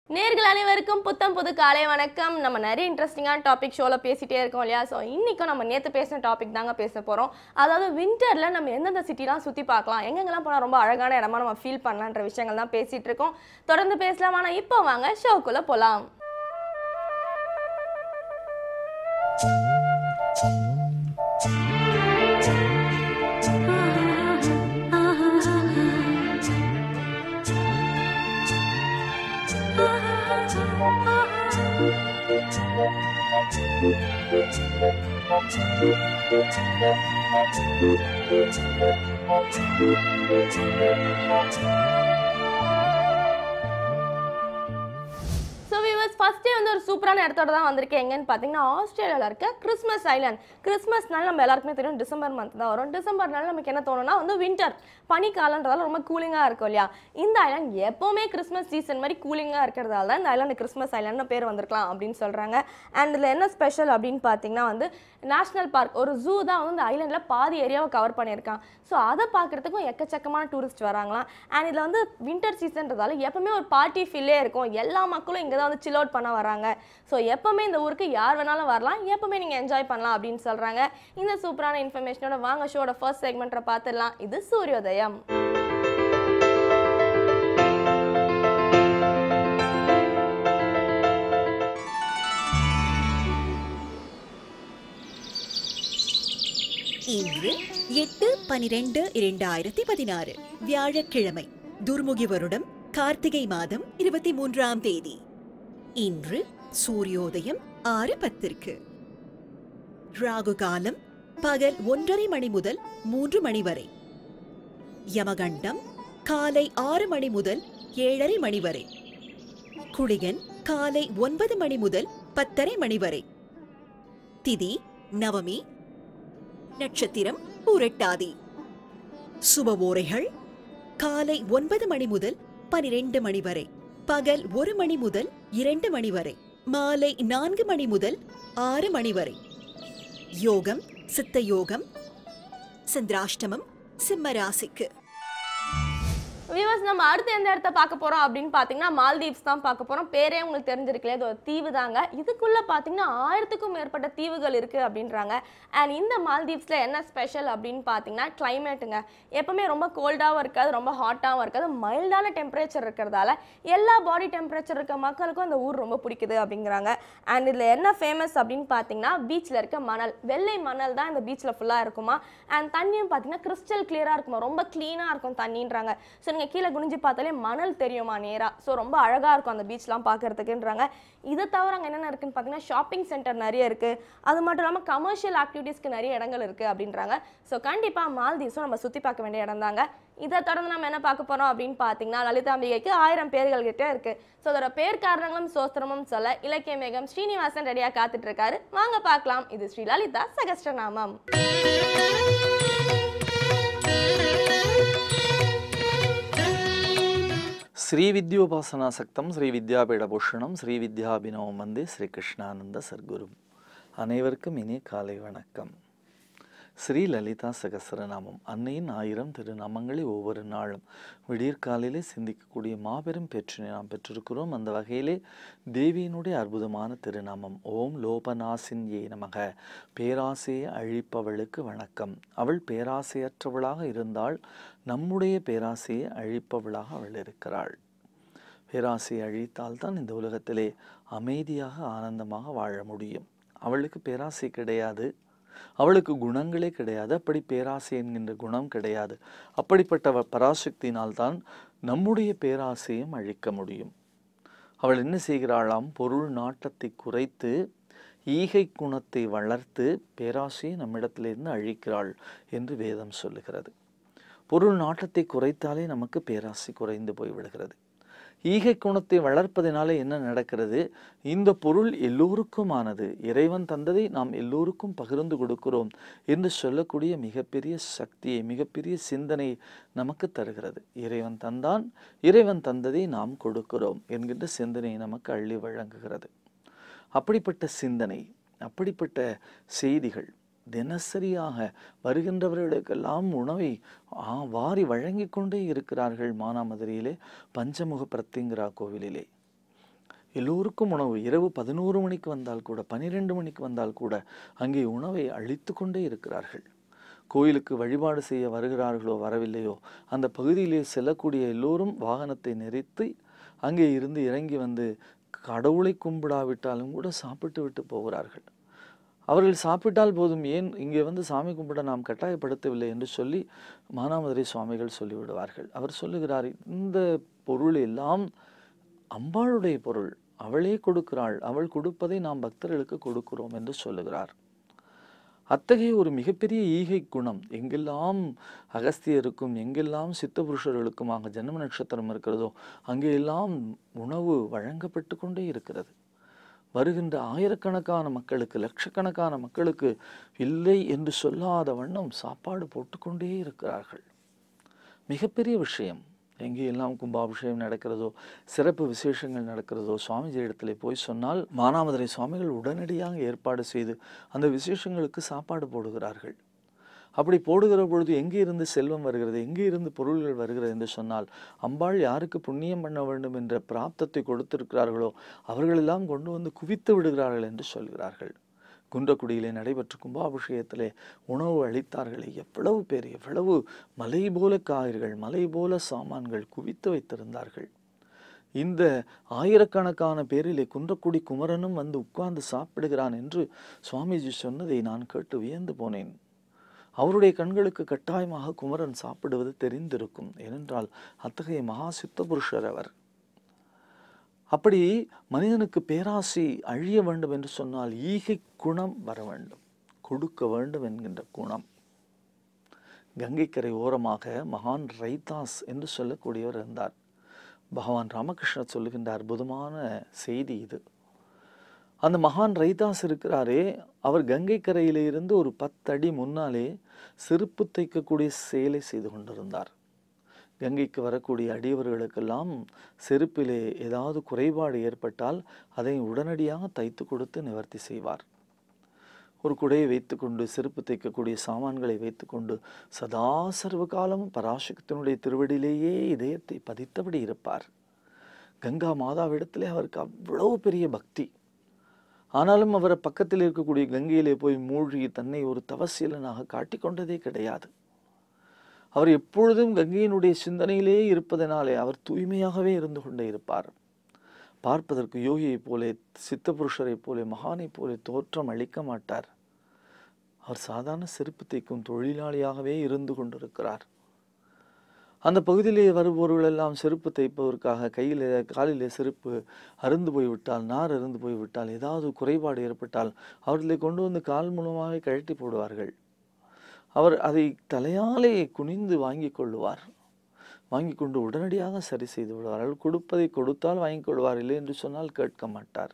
நேர்கள் அனைவருக்கும் புத்தம் புது காலை வணக்கம் நம்ம நிறைய இன்ட்ரெஸ்டிங்கான டாபிக் ஷோவில் பேசிட்டே இருக்கோம் இல்லையா ஸோ இன்றைக்கும் நம்ம நேற்று பேசின டாபிக் தாங்க பேச போகிறோம் அதாவது வின்டரில் நம்ம எந்தெந்த சிட்டிலாம் சுற்றி பார்க்கலாம் எங்கெங்கெல்லாம் போனால் ரொம்ப அழகான இடமா நம்ம ஃபீல் பண்ணலான்ற விஷயங்கள் தான் பேசிகிட்டு இருக்கோம் தொடர்ந்து பேசலாம் ஆனால் இப்போ வாங்க ஷோக்குள்ளே போகலாம் ஸோ வியூவர்ஸ் ஃபஸ்ட்டே வந்து ஒரு சூப்பரான இடத்தோட தான் வந்திருக்கேன் எங்கன்னு பார்த்தீங்கன்னா ஆஸ்திரேலியாவில் இருக்க கிறிஸ்மஸ் ஐலாண்ட் கிறிஸ்மஸ்னால நம்ம எல்லாருக்குமே தெரியும் டிசம்பர் மந்த் தான் வரும் டிசம்பர்னால நமக்கு என்ன தோணும்னா வந்து வின்டர் பனிக்காலன்றதால ரொம்ப கூலிங்காக இருக்கும் இல்லையா இந்த ஐலாண்ட் எப்போவுமே கிறிஸ்மஸ் சீசன் மாதிரி கூலிங்காக இருக்கிறதால தான் இந்த ஐலாண்டு கிறிஸ்மஸ் ஐலாண்ட்னு பேர் வந்திருக்கலாம் அப்படின்னு சொல்கிறாங்க அண்ட் இதில் என்ன ஸ்பெஷல் அப்படின்னு பார்த்தீங்கன்னா வந்து நேஷனல் பார்க் ஒரு ஜூ தான் வந்து இந்த ஐலாண்டில் பாதி ஏரியாவை கவர் பண்ணியிருக்கான் ஸோ அதை பார்க்குறதுக்கும் எக்கச்சக்கமான டூரிஸ்ட் வராங்களாம் அண்ட் இதில் வந்து வின்டர் சீசன்றதால எப்பவுமே ஒரு பார்ட்டி ஃபீலே இருக்கும் எல்லா மக்களும் இங்கே தான் வந்து சில் அவுட் பண்ண வராங்க ஸோ எப்பவுமே இந்த ஊருக்கு யார் வேணாலும் வரலாம் எப்பவுமே நீங்கள் என்ஜாய் பண்ணலாம் அப்படின்னு சொல்கிறாங்க இந்த சூப்பரான இன்ஃபர்மேஷனோட வாங்க ஷோட ஃபர்ஸ்ட் செக்மெண்ட்டை பார்த்துடலாம் இது சூரியோதயம் இன்று எட்டு பனிரெண்டு இரண்டாயிரத்தி பதினாறு வியாழக்கிழமை துர்முகி வருடம் கார்த்திகை மாதம் இருபத்தி மூன்றாம் தேதி இன்று சூரியோதயம் ஆறு பத்திற்கு ராகு காலம் பகல் ஒன்றரை மணி முதல் மூன்று மணி வரை யமகண்டம் காலை ஆறு மணி முதல் ஏழரை மணி வரை குளிகன் காலை ஒன்பது மணி முதல் பத்தரை மணி வரை திதி நவமி நட்சத்திரம் பூரட்டாதி சுபவோரைகள் காலை ஒன்பது மணி முதல் பனிரெண்டு மணி வரை பகல் ஒரு மணி முதல் இரண்டு மணி வரை மாலை நான்கு மணி முதல் ஆறு மணி வரை யோகம் சித்த யோகம் சந்திராஷ்டமம் சிம்ம ராசிக்கு வியூவர்ஸ் நம்ம அடுத்து எந்த இடத்த பார்க்க போறோம் அப்படின்னு பார்த்தீங்கன்னா மால்தீவ்ஸ் தான் பார்க்க போறோம் பேரே உங்களுக்கு தெரிஞ்சிருக்கல இது ஒரு தீவு தாங்க இதுக்குள்ள பார்த்தீங்கன்னா ஆயிரத்துக்கும் மேற்பட்ட தீவுகள் இருக்கு அப்படின்றாங்க அண்ட் இந்த மால்தீவ்ஸ்ல என்ன ஸ்பெஷல் அப்படின்னு பார்த்தீங்கன்னா கிளைமேட்டுங்க எப்பவுமே ரொம்ப கோல்டாகவும் இருக்காது ரொம்ப ஹாட்டாகவும் இருக்காது மைல்டான டெம்பரேச்சர் இருக்கிறதால எல்லா பாடி டெம்பரேச்சர் இருக்க மக்களுக்கும் அந்த ஊர் ரொம்ப பிடிக்குது அப்படிங்கிறாங்க அண்ட் இதில் என்ன ஃபேமஸ் அப்படின்னு பார்த்தீங்கன்னா பீச்சில் இருக்க மணல் வெள்ளை மணல் தான் இந்த பீச்சில் ஃபுல்லாக இருக்குமா அண்ட் தண்ணியும் பார்த்தீங்கன்னா கிறிஸ்டல் கிளியராக இருக்குமா ரொம்ப க்ளீனாக இருக்கும் தண்ணின்றாங்க ஸோ நீங்கள் கீழே குனிஞ்சு பார்த்தாலே மணல் தெரியுமா நேராக ஸோ ரொம்ப அழகாக இருக்கும் அந்த பீச்லாம் பார்க்கறதுக்குன்றாங்க இதை தவிர அங்கே என்னென்ன இருக்குன்னு பார்த்தீங்கன்னா ஷாப்பிங் சென்டர் நிறைய இருக்குது அது மட்டும் இல்லாமல் கமர்ஷியல் ஆக்டிவிட்டீஸ்க்கு நிறைய இடங்கள் இருக்குது அப்படின்றாங்க ஸோ கண்டிப்பாக மால்தீவ்ஸும் நம்ம சுற்றி பார்க்க வேண்டிய இடம் தாங்க இதை தொடர்ந்து நம்ம என்ன பார்க்க போறோம் அப்படின்னு பார்த்தீங்கன்னா லலிதாம்பிகைக்கு ஆயிரம் பேர்கள் கிட்ட இருக்கு ஸோ அதோட பேர் காரணங்களும் சோஸ்திரமும் சொல்ல இலக்கிய மேகம் ஸ்ரீனிவாசன் ரெடியாக காத்துட்டு இருக்காரு வாங்க பார்க்கலாம் இது ஸ்ரீ லலிதா சகஸ்டநாமம் ஸ்ரீவித்யோபாசனாசக்தம் ஸ்ரீ வித்யாபீடபூஷணம் ஸ்ரீ வித்யாபினவம் வந்தே ஸ்ரீ கிருஷ்ணானந்த சர்க்குரு அனைவருக்கும் இனிய காலை வணக்கம் ஸ்ரீ லலிதா சகசரநாமம் அன்னையின் ஆயிரம் திருநாமங்களை ஒவ்வொரு நாளும் விடியற்காலையிலே சிந்திக்கக்கூடிய மாபெரும் பெற்றினை நாம் பெற்றிருக்கிறோம் அந்த வகையிலே தேவியினுடைய அற்புதமான திருநாமம் ஓம் லோபநாசின் ஏ நமக பேராசையை அழிப்பவளுக்கு வணக்கம் அவள் பேராசையற்றவளாக இருந்தால் நம்முடைய பேராசையை அழிப்பவளாக அவள் இருக்கிறாள் பேராசையை அழித்தால் தான் இந்த உலகத்திலே அமைதியாக ஆனந்தமாக வாழ முடியும் அவளுக்கு பேராசை கிடையாது அவளுக்கு குணங்களே கிடையாது அப்படி பேராசை என்கின்ற குணம் கிடையாது அப்படிப்பட்ட வ- பராசக்தியினால்தான் நம்முடைய பேராசையும் அழிக்க முடியும் அவள் என்ன செய்கிறாளாம் பொருள் நாட்டத்தை குறைத்து ஈகை குணத்தை வளர்த்து பேராசையை நம்மிடத்திலிருந்து அழிக்கிறாள் என்று வேதம் சொல்லுகிறது பொருள் நாட்டத்தை குறைத்தாலே நமக்கு பேராசை குறைந்து போய்விடுகிறது ஈகை குணத்தை வளர்ப்பதினாலே என்ன நடக்கிறது இந்த பொருள் எல்லோருக்குமானது இறைவன் தந்ததை நாம் எல்லோருக்கும் பகிர்ந்து கொடுக்கிறோம் என்று சொல்லக்கூடிய மிகப்பெரிய சக்தியை மிகப்பெரிய சிந்தனை நமக்கு தருகிறது இறைவன் தந்தான் இறைவன் தந்ததை நாம் கொடுக்கிறோம் என்கின்ற சிந்தனை நமக்கு அள்ளி வழங்குகிறது அப்படிப்பட்ட சிந்தனை அப்படிப்பட்ட செய்திகள் தினசரியாக வருகின்றவர்களுக்கெல்லாம் உணவை ஆ, வாரி வழங்கிக் கொண்டே இருக்கிறார்கள் மானாமதுரையிலே பஞ்சமுக பிரத்திங்கரா கோவிலிலே எல்லோருக்கும் உணவு இரவு பதினோரு மணிக்கு வந்தால் கூட பனிரெண்டு மணிக்கு வந்தால் கூட அங்கே உணவை அளித்து கொண்டே இருக்கிறார்கள் கோயிலுக்கு வழிபாடு செய்ய வருகிறார்களோ வரவில்லையோ அந்த பகுதியிலே செல்லக்கூடிய எல்லோரும் வாகனத்தை நிறுத்தி அங்கே இருந்து இறங்கி வந்து கடவுளை கும்பிடாவிட்டாலும் கூட சாப்பிட்டு விட்டு போகிறார்கள் அவர்கள் சாப்பிட்டால் போதும் ஏன் இங்கே வந்து சாமி கும்பிட நாம் கட்டாயப்படுத்தவில்லை என்று சொல்லி மானாமதுரை சுவாமிகள் சொல்லிவிடுவார்கள் அவர் சொல்லுகிறார் இந்த பொருள் எல்லாம் அம்பாளுடைய பொருள் அவளே கொடுக்கிறாள் அவள் கொடுப்பதை நாம் பக்தர்களுக்கு கொடுக்கிறோம் என்று சொல்லுகிறார் அத்தகைய ஒரு மிகப்பெரிய ஈகை குணம் எங்கெல்லாம் அகஸ்தியருக்கும் எங்கெல்லாம் சித்த புருஷர்களுக்குமாக ஜென்ம நட்சத்திரம் இருக்கிறதோ அங்கெல்லாம் உணவு வழங்கப்பட்டு கொண்டே இருக்கிறது வருகின்ற ஆயிரக்கணக்கான மக்களுக்கு லட்சக்கணக்கான மக்களுக்கு இல்லை என்று சொல்லாத வண்ணம் சாப்பாடு போட்டுக்கொண்டே இருக்கிறார்கள் மிகப்பெரிய விஷயம் எங்கே எல்லாம் கும்பாபிஷேகம் நடக்கிறதோ சிறப்பு விசேஷங்கள் நடக்கிறதோ சுவாமிஜி இடத்துல போய் சொன்னால் மானாமதுரை சுவாமிகள் உடனடியாக ஏற்பாடு செய்து அந்த விசேஷங்களுக்கு சாப்பாடு போடுகிறார்கள் அப்படி போடுகிற பொழுது எங்கே இருந்து செல்வம் வருகிறது எங்கே இருந்து பொருள்கள் வருகிறது என்று சொன்னால் அம்பாள் யாருக்கு புண்ணியம் பண்ண வேண்டும் என்ற பிராப்தத்தை கொடுத்திருக்கிறார்களோ அவர்களெல்லாம் கொண்டு வந்து குவித்து விடுகிறார்கள் என்று சொல்கிறார்கள் குன்றக்குடியிலே நடைபெற்ற கும்பாபிஷேகத்திலே உணவு அளித்தார்களே எவ்வளவு பேர் எவ்வளவு மலை போல காய்கள் மலை போல சாமான்கள் குவித்து வைத்திருந்தார்கள் இந்த ஆயிரக்கணக்கான பேரிலே குன்றக்குடி குமரனும் வந்து உட்கார்ந்து சாப்பிடுகிறான் என்று சுவாமிஜி சொன்னதை நான் கேட்டு வியந்து போனேன் அவருடைய கண்களுக்கு கட்டாயமாக குமரன் சாப்பிடுவது தெரிந்திருக்கும் ஏனென்றால் அத்தகைய மகா சித்த புருஷர் அவர் அப்படி மனிதனுக்கு பேராசை அழிய வேண்டும் என்று சொன்னால் ஈகை குணம் வர வேண்டும் கொடுக்க வேண்டும் என்கின்ற குணம் கங்கைக்கரை ஓரமாக மகான் ரைதாஸ் என்று சொல்லக்கூடியவர் இருந்தார் பகவான் ராமகிருஷ்ணர் சொல்லுகின்ற அற்புதமான செய்தி இது அந்த மகான் ரைதாஸ் இருக்கிறாரே அவர் கங்கை கரையிலே இருந்து ஒரு பத்தடி முன்னாலே செருப்பு தைக்கக்கூடிய செயலை செய்து கொண்டிருந்தார் கங்கைக்கு வரக்கூடிய அடியவர்களுக்கெல்லாம் செருப்பிலே ஏதாவது குறைபாடு ஏற்பட்டால் அதை உடனடியாக தைத்து கொடுத்து நிவர்த்தி செய்வார் ஒரு குடையை வைத்துக்கொண்டு செருப்பு தைக்கக்கூடிய சாமான்களை வைத்துக்கொண்டு சதா சர்வ காலமும் பராசக்தினுடைய திருவடியிலேயே இதயத்தை பதித்தபடி இருப்பார் கங்கா மாதாவிடத்திலே அவருக்கு அவ்வளவு பெரிய பக்தி ஆனாலும் அவரை பக்கத்தில் இருக்கக்கூடிய கங்கையிலே போய் மூழ்கி தன்னை ஒரு தவசீலனாக காட்டிக்கொண்டதே கிடையாது அவர் எப்பொழுதும் கங்கையினுடைய சிந்தனையிலே இருப்பதனாலே அவர் தூய்மையாகவே இருந்து கொண்டே இருப்பார் பார்ப்பதற்கு யோகியைப் போலே சித்த புருஷரைப் போலே மகானைப் போலே தோற்றம் அளிக்க மாட்டார் அவர் சாதாரண செருப்பு தைக்கும் தொழிலாளியாகவே இருந்து கொண்டிருக்கிறார் அந்த பகுதியிலே வருபவர்களெல்லாம் செருப்பு தைப்பதற்காக கையில் காலிலே செருப்பு அருந்து போய்விட்டால் நார் அருந்து போய்விட்டால் ஏதாவது குறைபாடு ஏற்பட்டால் அவர்களை கொண்டு வந்து கால் மூலமாகவே கழட்டி போடுவார்கள் அவர் அதை தலையாலே குனிந்து வாங்கி கொள்ளுவார் வாங்கி கொண்டு உடனடியாக சரி செய்து விடுவார்கள் கொடுப்பதை கொடுத்தால் வாங்கிக் கொள்வார் இல்லை என்று சொன்னால் கேட்க மாட்டார்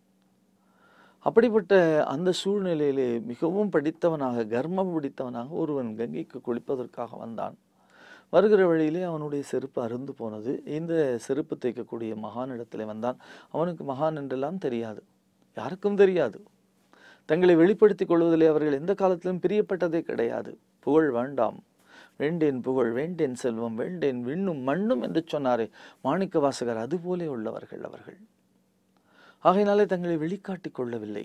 அப்படிப்பட்ட அந்த சூழ்நிலையிலே மிகவும் படித்தவனாக கர்மம் பிடித்தவனாக ஒருவன் கங்கைக்கு குளிப்பதற்காக வந்தான் வருகிற வழியிலே அவனுடைய செருப்பு அருந்து போனது இந்த செருப்பு தைக்கக்கூடிய மகானிடத்திலே வந்தான் அவனுக்கு மகான் என்றெல்லாம் தெரியாது யாருக்கும் தெரியாது தங்களை வெளிப்படுத்திக் கொள்வதிலே அவர்கள் எந்த காலத்திலும் பிரியப்பட்டதே கிடையாது புகழ் வேண்டாம் வேண்டேன் புகழ் வேண்டேன் செல்வம் வேண்டேன் விண்ணும் மண்ணும் என்று சொன்னாரே மாணிக்க வாசகர் அதுபோலே உள்ளவர்கள் அவர்கள் ஆகையினாலே தங்களை வெளிக்காட்டிக் கொள்ளவில்லை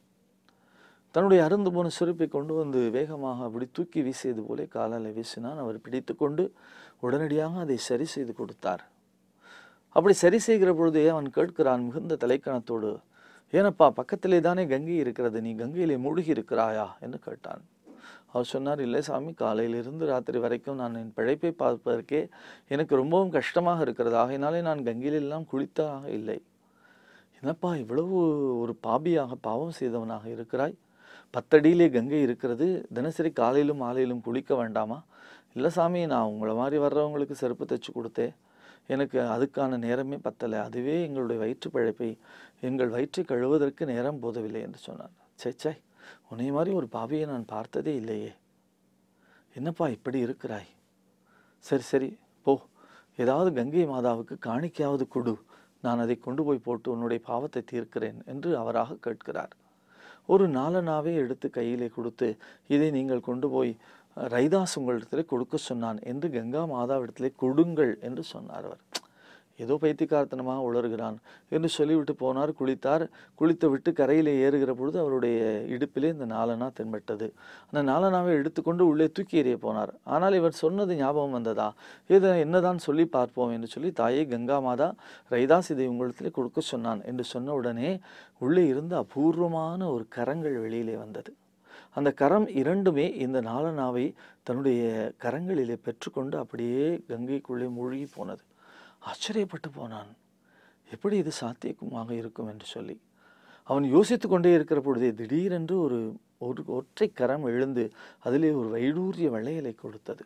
தன்னுடைய அருந்து போன செருப்பை கொண்டு வந்து வேகமாக அப்படி தூக்கி வீசியது போலே காலால் வீசினான் அவர் பிடித்து கொண்டு உடனடியாக அதை சரி செய்து கொடுத்தார் அப்படி சரி செய்கிற பொழுதே அவன் கேட்கிறான் மிகுந்த தலைக்கணத்தோடு ஏனப்பா பக்கத்திலே தானே கங்கை இருக்கிறது நீ கங்கையிலே மூழ்கி இருக்கிறாயா என்று கேட்டான் அவர் சொன்னார் இல்லை சாமி காலையிலிருந்து ராத்திரி வரைக்கும் நான் என் பிழைப்பை பார்ப்பதற்கே எனக்கு ரொம்பவும் கஷ்டமாக இருக்கிறது ஆகையினாலே நான் கங்கையிலெல்லாம் குளித்தாக இல்லை என்னப்பா இவ்வளவு ஒரு பாபியாக பாவம் செய்தவனாக இருக்கிறாய் பத்தடியிலே கங்கை இருக்கிறது தினசரி காலையிலும் மாலையிலும் குளிக்க வேண்டாமா இல்லை சாமி நான் உங்களை மாதிரி வர்றவங்களுக்கு செருப்பு தைச்சு கொடுத்தேன் எனக்கு அதுக்கான நேரமே பத்தலை அதுவே எங்களுடைய வயிற்று பிழைப்பை எங்கள் வயிற்றை கழுவதற்கு நேரம் போதவில்லை என்று சொன்னார் சே சே உன்னை மாதிரி ஒரு பாவியை நான் பார்த்ததே இல்லையே என்னப்பா இப்படி இருக்கிறாய் சரி சரி போ ஏதாவது கங்கை மாதாவுக்கு காணிக்கையாவது கொடு நான் அதை கொண்டு போய் போட்டு உன்னுடைய பாவத்தை தீர்க்கிறேன் என்று அவராக கேட்கிறார் ஒரு நாலனாவே எடுத்து கையிலே கொடுத்து இதை நீங்கள் கொண்டு போய் அஹ், ரைதாஸ் உங்களிடத்திலே கொடுக்க சொன்னான் என்று கங்கா மாதாவிடத்திலே கொடுங்கள் என்று சொன்னார் அவர் ஏதோ பைத்தியக்காரத்தனமாக உளறுகிறான் என்று சொல்லிவிட்டு போனார் குளித்தார் குளித்து விட்டு கரையிலே ஏறுகிற பொழுது அவருடைய இடுப்பிலே இந்த நாலனா தென்பட்டது அந்த நாலனாவை எடுத்துக்கொண்டு உள்ளே தூக்கி எறிய போனார் ஆனால் இவர் சொன்னது ஞாபகம் வந்ததா இதை என்னதான் சொல்லி பார்ப்போம் என்று சொல்லி தாயே கங்கா மாதா ரைதாஸ் இதை உங்களிடத்திலே கொடுக்க சொன்னான் என்று சொன்ன உடனே உள்ளே இருந்து அபூர்வமான ஒரு கரங்கள் வெளியிலே வந்தது அந்த கரம் இரண்டுமே இந்த நாலனாவை தன்னுடைய கரங்களிலே பெற்றுக்கொண்டு அப்படியே கங்கைக்குள்ளே மூழ்கி போனது ஆச்சரியப்பட்டு போனான் எப்படி இது சாத்தியக்குமாக இருக்கும் என்று சொல்லி அவன் யோசித்து கொண்டே இருக்கிற பொழுதே திடீரென்று ஒரு ஒரு ஒற்றை கரம் எழுந்து அதிலே ஒரு வைடூரிய வளையலை கொடுத்தது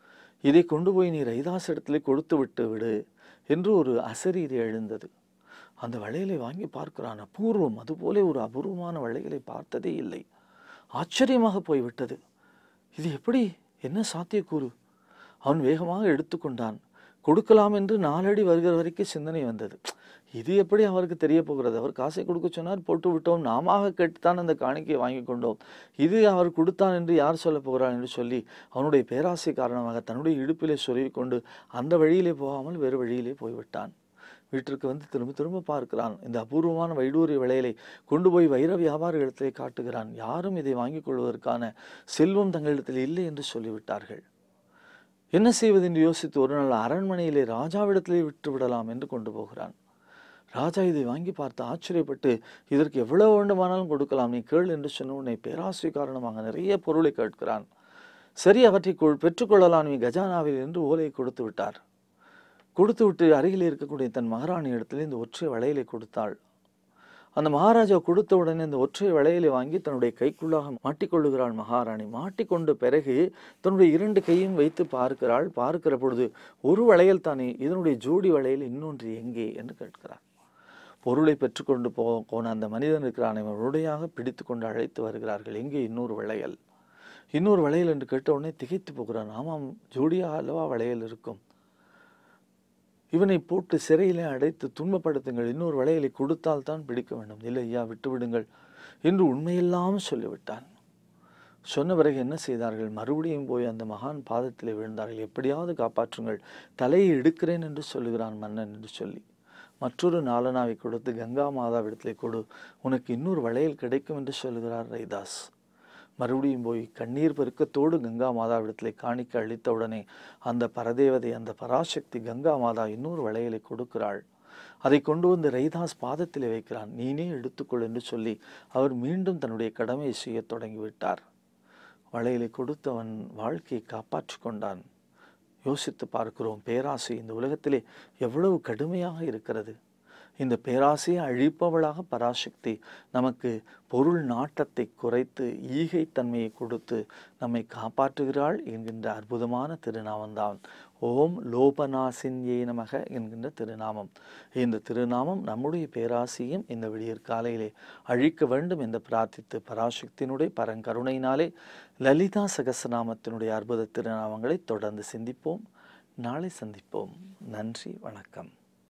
இதை கொண்டு போய் நீ ரைதாஸ் இடத்துல கொடுத்து விட்டு விடு என்று ஒரு அசரீரி எழுந்தது அந்த வளையலை வாங்கி பார்க்கிறான் அபூர்வம் அதுபோல ஒரு அபூர்வமான வளையலை பார்த்ததே இல்லை ஆச்சரியமாக போய்விட்டது இது எப்படி என்ன சாத்தியக்கூறு அவன் வேகமாக எடுத்துக்கொண்டான் கொடுக்கலாம் என்று நாலடி வருகிற வரைக்கும் சிந்தனை வந்தது இது எப்படி அவருக்கு தெரிய போகிறது அவர் காசை கொடுக்க சொன்னார் போட்டு விட்டோம் நாம கேட்டுத்தான் அந்த காணிக்கையை வாங்கி கொண்டோம் இது அவர் கொடுத்தான் என்று யார் சொல்ல போகிறார் என்று சொல்லி அவனுடைய பேராசை காரணமாக தன்னுடைய இடுப்பிலே சொருவி கொண்டு அந்த வழியிலே போகாமல் வேறு வழியிலே போய்விட்டான் வீட்டிற்கு வந்து திரும்ப திரும்ப பார்க்கிறான் இந்த அபூர்வமான வைடூரிய விளையலை கொண்டு போய் வைர வியாபார இடத்திலே காட்டுகிறான் யாரும் இதை வாங்கிக் கொள்வதற்கான செல்வம் தங்களிடத்தில் இல்லை என்று சொல்லிவிட்டார்கள் என்ன செய்வது என்று யோசித்து ஒரு நாள் அரண்மனையிலே ராஜாவிடத்திலே விட்டு விடலாம் என்று கொண்டு போகிறான் ராஜா இதை வாங்கி பார்த்து ஆச்சரியப்பட்டு இதற்கு எவ்வளவு வேண்டுமானாலும் கொடுக்கலாம் நீ கேள் என்று சொன்ன உடனே பேராசை காரணமாக நிறைய பொருளை கேட்கிறான் சரி அவற்றை கொள்- பெற்றுக்கொள்ளலாம் நீ கஜானாவில் என்று ஓலையை கொடுத்து விட்டார் கொடுத்து விட்டு அருகில் இருக்கக்கூடிய தன் மகாராணி இடத்துல இந்த ஒற்றை வளையலை கொடுத்தாள் அந்த மகாராஜா கொடுத்த உடனே இந்த ஒற்றை வளையலை வாங்கி தன்னுடைய கைக்குள்ளாக மாட்டிக்கொள்ளுகிறாள் மகாராணி மாட்டிக்கொண்ட பிறகு தன்னுடைய இரண்டு கையும் வைத்து பார்க்கிறாள் பார்க்கிற பொழுது ஒரு வளையல் தானே இதனுடைய ஜோடி வளையல் இன்னொன்று எங்கே என்று கேட்கிறார் பொருளை பெற்றுக்கொண்டு போ போன அந்த மனிதன் இருக்கிறான் இவன் உடையாக பிடித்து கொண்டு அழைத்து வருகிறார்கள் எங்கே இன்னொரு வளையல் இன்னொரு வளையல் என்று கேட்ட உடனே திகைத்து போகிறான் ஆமாம் ஜோடியாக அல்லவா வளையல் இருக்கும் இவனை போட்டு சிறையிலே அடைத்து துன்பப்படுத்துங்கள் இன்னொரு வளையலை கொடுத்தால் தான் பிடிக்க வேண்டும் இல்லை ஐயா விட்டுவிடுங்கள் என்று உண்மையெல்லாம் சொல்லிவிட்டான் சொன்ன பிறகு என்ன செய்தார்கள் மறுபடியும் போய் அந்த மகான் பாதத்திலே விழுந்தார்கள் எப்படியாவது காப்பாற்றுங்கள் தலையை எடுக்கிறேன் என்று சொல்லுகிறான் மன்னன் என்று சொல்லி மற்றொரு நாலனாவை கொடுத்து கங்கா மாதாவிடத்திலே கொடு உனக்கு இன்னொரு வளையல் கிடைக்கும் என்று சொல்லுகிறார் ரைதாஸ் மறுபடியும் போய் கண்ணீர் பெருக்கத்தோடு கங்கா மாதாவிடத்திலே காணிக்க அளித்தவுடனே அந்த பரதேவதை அந்த பராசக்தி கங்கா மாதா இன்னொரு வளையலை கொடுக்கிறாள் அதை கொண்டு வந்து ரைதாஸ் பாதத்திலே வைக்கிறான் நீனே எடுத்துக்கொள் என்று சொல்லி அவர் மீண்டும் தன்னுடைய கடமையை செய்யத் தொடங்கிவிட்டார் வளையலை கொடுத்தவன் வாழ்க்கையை காப்பாற்றிக் கொண்டான் யோசித்து பார்க்கிறோம் பேராசை இந்த உலகத்திலே எவ்வளவு கடுமையாக இருக்கிறது இந்த பேராசையை அழிப்பவளாக பராசக்தி நமக்கு பொருள் நாட்டத்தை குறைத்து ஈகை தன்மையை கொடுத்து நம்மை காப்பாற்றுகிறாள் என்கின்ற அற்புதமான திருநாமம்தான் ஓம் லோபநாசின்யே நமக என்கின்ற திருநாமம் இந்த திருநாமம் நம்முடைய பேராசையும் இந்த விடியற் காலையிலே அழிக்க வேண்டும் என்று பிரார்த்தித்து பராசக்தியினுடைய பரங்கருணையினாலே லலிதா சகசநாமத்தினுடைய அற்புத திருநாமங்களை தொடர்ந்து சிந்திப்போம் நாளை சந்திப்போம் நன்றி வணக்கம்